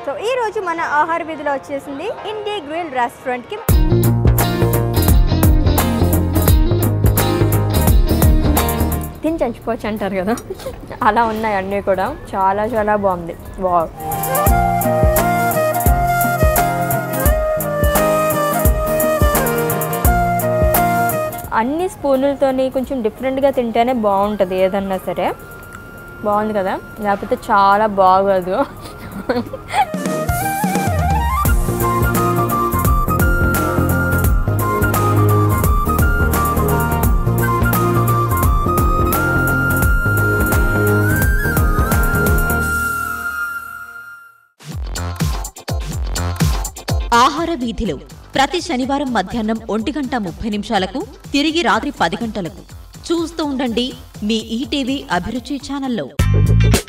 so ఈ రోజు మన ఆహార వీధిలో వచ్చేసింది ఇండియా గ్రిల్ రెస్టారెంట్ కి తిని చచ్చిపోవచ్చు అంటారు కదా అలా ఉన్నాయి అన్నీ కూడా చాలా చాలా బాగుంది వావ్ అన్ని స్పూనులతోని కొంచెం డిఫరెంట్గా తింటేనే బాగుంటుంది ఏదన్నా సరే బాగుంది కదా లేకపోతే చాలా బాగోదు ఆహార వీధిలో ప్రతి శనివారం మధ్యాహ్నం ఒంటి గంట ముప్పై నిమిషాలకు తిరిగి రాత్రి పది గంటలకు చూస్తూ ఉండండి మీ ఈటీవీ అభిరుచి ఛానల్లో